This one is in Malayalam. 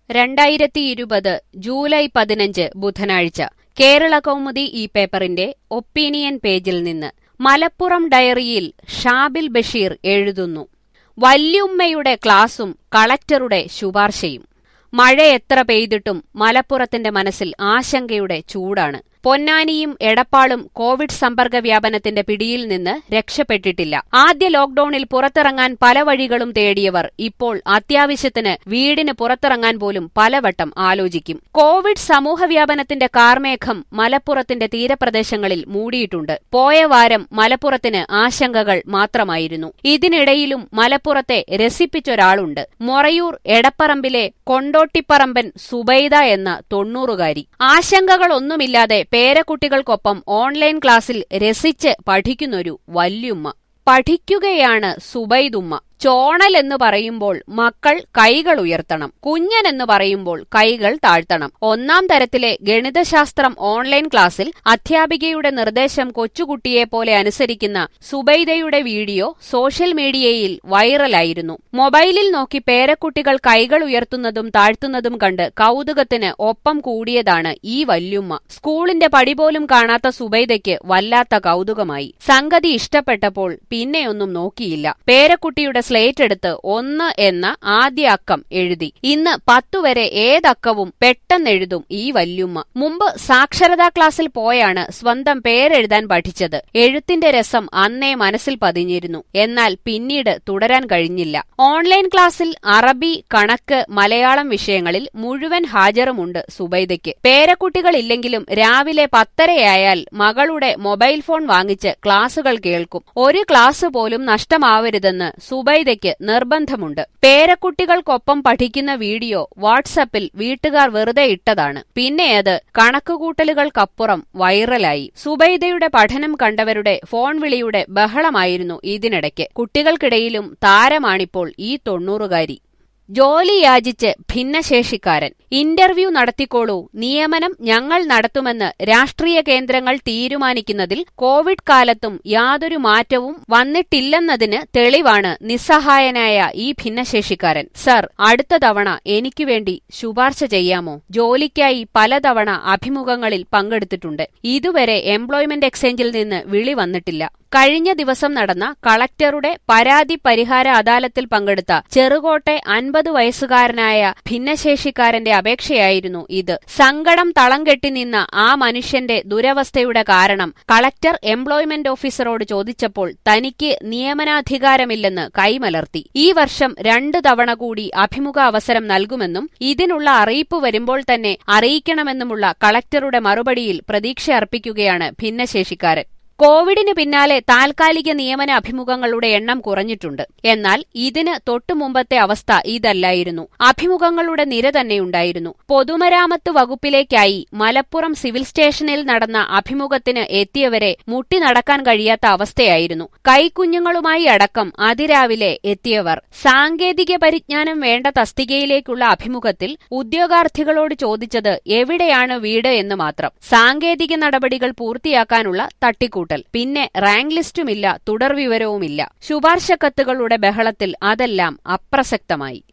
രണ്ടായിരത്തി ഇരുപത് ജൂലൈ പതിനഞ്ച് ബുധനാഴ്ച കേരള കൗമുദി ഈ പേപ്പറിന്റെ ഒപ്പീനിയൻ പേജിൽ നിന്ന് മലപ്പുറം ഡയറിയിൽ ഷാബിൽ ബഷീർ എഴുതുന്നു വല്യുമ്മയുടെ ക്ലാസും കളക്ടറുടെ ശുപാർശയും മഴ എത്ര പെയ്തിട്ടും മലപ്പുറത്തിന്റെ മനസ്സിൽ ആശങ്കയുടെ ചൂടാണ് പൊന്നാനിയും എടപ്പാളും കോവിഡ് സമ്പർക്ക വ്യാപനത്തിന്റെ പിടിയിൽ നിന്ന് രക്ഷപ്പെട്ടിട്ടില്ല ആദ്യ ലോക്ഡൌണിൽ പുറത്തിറങ്ങാൻ പല വഴികളും തേടിയവർ ഇപ്പോൾ അത്യാവശ്യത്തിന് വീടിന് പുറത്തിറങ്ങാൻ പോലും പലവട്ടം ആലോചിക്കും കോവിഡ് സമൂഹവ്യാപനത്തിന്റെ കാർമേഘം മലപ്പുറത്തിന്റെ തീരപ്രദേശങ്ങളിൽ മൂടിയിട്ടുണ്ട് പോയ വാരം മലപ്പുറത്തിന് ആശങ്കകൾ മാത്രമായിരുന്നു ഇതിനിടയിലും മലപ്പുറത്തെ രസിപ്പിച്ചൊരാളുണ്ട് മൊറയൂർ എടപ്പറമ്പിലെ കൊണ്ടോട്ടിപ്പറമ്പൻ സുബൈദ എന്ന തൊണ്ണൂറുകാരി ആശങ്കകളൊന്നുമില്ലാതെ പേരക്കുട്ടികൾക്കൊപ്പം ഓൺലൈൻ ക്ലാസ്സിൽ രസിച്ച് പഠിക്കുന്നൊരു വല്യുമ്മ പഠിക്കുകയാണ് സുബൈദുമ്മ ചോണൽ എന്ന് പറയുമ്പോൾ മക്കൾ കൈകൾ ഉയർത്തണം കുഞ്ഞൻ എന്ന് പറയുമ്പോൾ കൈകൾ താഴ്ത്തണം ഒന്നാം തരത്തിലെ ഗണിതശാസ്ത്രം ഓൺലൈൻ ക്ലാസ്സിൽ അധ്യാപികയുടെ നിർദ്ദേശം കൊച്ചുകുട്ടിയെ പോലെ അനുസരിക്കുന്ന സുബൈദയുടെ വീഡിയോ സോഷ്യൽ മീഡിയയിൽ വൈറലായിരുന്നു മൊബൈലിൽ നോക്കി പേരക്കുട്ടികൾ കൈകൾ ഉയർത്തുന്നതും താഴ്ത്തുന്നതും കണ്ട് കൗതുകത്തിന് ഒപ്പം കൂടിയതാണ് ഈ വല്യുമ്മ സ്കൂളിന്റെ പടി പോലും കാണാത്ത സുബൈദയ്ക്ക് വല്ലാത്ത കൗതുകമായി സംഗതി ഇഷ്ടപ്പെട്ടപ്പോൾ പിന്നെയൊന്നും നോക്കിയില്ല പേരക്കുട്ടിയുടെ സ്ലേറ്റ് എടുത്ത് ഒന്ന് എന്ന ആദ്യ അക്കം എഴുതി ഇന്ന് പത്തുവരെ ഏതക്കവും പെട്ടെന്നെഴുതും ഈ വല്യുമ്മ മുമ്പ് സാക്ഷരതാ ക്ലാസ്സിൽ പോയാണ് സ്വന്തം പേരെഴുതാൻ പഠിച്ചത് എഴുത്തിന്റെ രസം അന്നേ മനസ്സിൽ പതിഞ്ഞിരുന്നു എന്നാൽ പിന്നീട് തുടരാൻ കഴിഞ്ഞില്ല ഓൺലൈൻ ക്ലാസ്സിൽ അറബി കണക്ക് മലയാളം വിഷയങ്ങളിൽ മുഴുവൻ ഹാജറുമുണ്ട് സുബൈദയ്ക്ക് പേരക്കുട്ടികളില്ലെങ്കിലും രാവിലെ പത്തരയായാൽ മകളുടെ മൊബൈൽ ഫോൺ വാങ്ങിച്ച് ക്ലാസുകൾ കേൾക്കും ഒരു ക്ലാസ് പോലും നഷ്ടമാവരുതെന്ന് സുബൈദയ്ക്ക് നിർബന്ധമുണ്ട് പേരക്കുട്ടികൾക്കൊപ്പം പഠിക്കുന്ന വീഡിയോ വാട്സപ്പിൽ വീട്ടുകാർ വെറുതെ ഇട്ടതാണ് പിന്നെ അത് കണക്കുകൂട്ടലുകൾക്കപ്പുറം വൈറലായി സുബൈദയുടെ പഠനം കണ്ടവരുടെ ഫോൺ വിളിയുടെ ബഹളമായിരുന്നു ഇതിനിടയ്ക്ക് കുട്ടികൾക്കിടയിലും താരമാണിപ്പോൾ ഈ തൊണ്ണൂറുകാരി ജോലി യാചിച്ച് ഭിന്നശേഷിക്കാരൻ ഇന്റർവ്യൂ നടത്തിക്കോളൂ നിയമനം ഞങ്ങൾ നടത്തുമെന്ന് രാഷ്ട്രീയ കേന്ദ്രങ്ങൾ തീരുമാനിക്കുന്നതിൽ കോവിഡ് കാലത്തും യാതൊരു മാറ്റവും വന്നിട്ടില്ലെന്നതിന് തെളിവാണ് നിസ്സഹായനായ ഈ ഭിന്നശേഷിക്കാരൻ സർ അടുത്ത തവണ എനിക്കു വേണ്ടി ശുപാർശ ചെയ്യാമോ ജോലിക്കായി പലതവണ അഭിമുഖങ്ങളിൽ പങ്കെടുത്തിട്ടുണ്ട് ഇതുവരെ എംപ്ലോയ്മെന്റ് എക്സ്ചേഞ്ചിൽ നിന്ന് വിളി വന്നിട്ടില്ല കഴിഞ്ഞ ദിവസം നടന്ന കളക്ടറുടെ പരാതി പരിഹാര അദാലത്തിൽ പങ്കെടുത്ത ചെറുകോട്ടെ അൻപത് വയസ്സുകാരനായ ഭിന്നശേഷിക്കാരന്റെ അപേക്ഷയായിരുന്നു ഇത് സങ്കടം തളം കെട്ടി നിന്ന ആ മനുഷ്യന്റെ ദുരവസ്ഥയുടെ കാരണം കളക്ടർ എംപ്ലോയ്മെന്റ് ഓഫീസറോട് ചോദിച്ചപ്പോൾ തനിക്ക് നിയമനാധികാരമില്ലെന്ന് കൈമലർത്തി ഈ വർഷം രണ്ടു തവണ കൂടി അഭിമുഖ അവസരം നൽകുമെന്നും ഇതിനുള്ള അറിയിപ്പ് വരുമ്പോൾ തന്നെ അറിയിക്കണമെന്നുമുള്ള കളക്ടറുടെ മറുപടിയിൽ പ്രതീക്ഷ അർപ്പിക്കുകയാണ് ഭിന്നശേഷിക്കാരൻ കോവിഡിന് പിന്നാലെ താൽക്കാലിക നിയമന അഭിമുഖങ്ങളുടെ എണ്ണം കുറഞ്ഞിട്ടുണ്ട് എന്നാൽ ഇതിന് തൊട്ടുമുമ്പത്തെ അവസ്ഥ ഇതല്ലായിരുന്നു അഭിമുഖങ്ങളുടെ നിര തന്നെയുണ്ടായിരുന്നു പൊതുമരാമത്ത് വകുപ്പിലേക്കായി മലപ്പുറം സിവിൽ സ്റ്റേഷനിൽ നടന്ന അഭിമുഖത്തിന് എത്തിയവരെ മുട്ടി നടക്കാൻ കഴിയാത്ത അവസ്ഥയായിരുന്നു കൈക്കുഞ്ഞുങ്ങളുമായി അടക്കം അതിരാവിലെ എത്തിയവർ സാങ്കേതിക പരിജ്ഞാനം വേണ്ട തസ്തികയിലേക്കുള്ള അഭിമുഖത്തിൽ ഉദ്യോഗാർത്ഥികളോട് ചോദിച്ചത് എവിടെയാണ് വീട് എന്ന് മാത്രം സാങ്കേതിക നടപടികൾ പൂർത്തിയാക്കാനുള്ള തട്ടിക്കൂട്ടൽ പിന്നെ റാങ്ക് ലിസ്റ്റുമില്ല തുടർവിവരവുമില്ല ശുപാർശ കത്തുകളുടെ ബഹളത്തിൽ അതെല്ലാം അപ്രസക്തമായി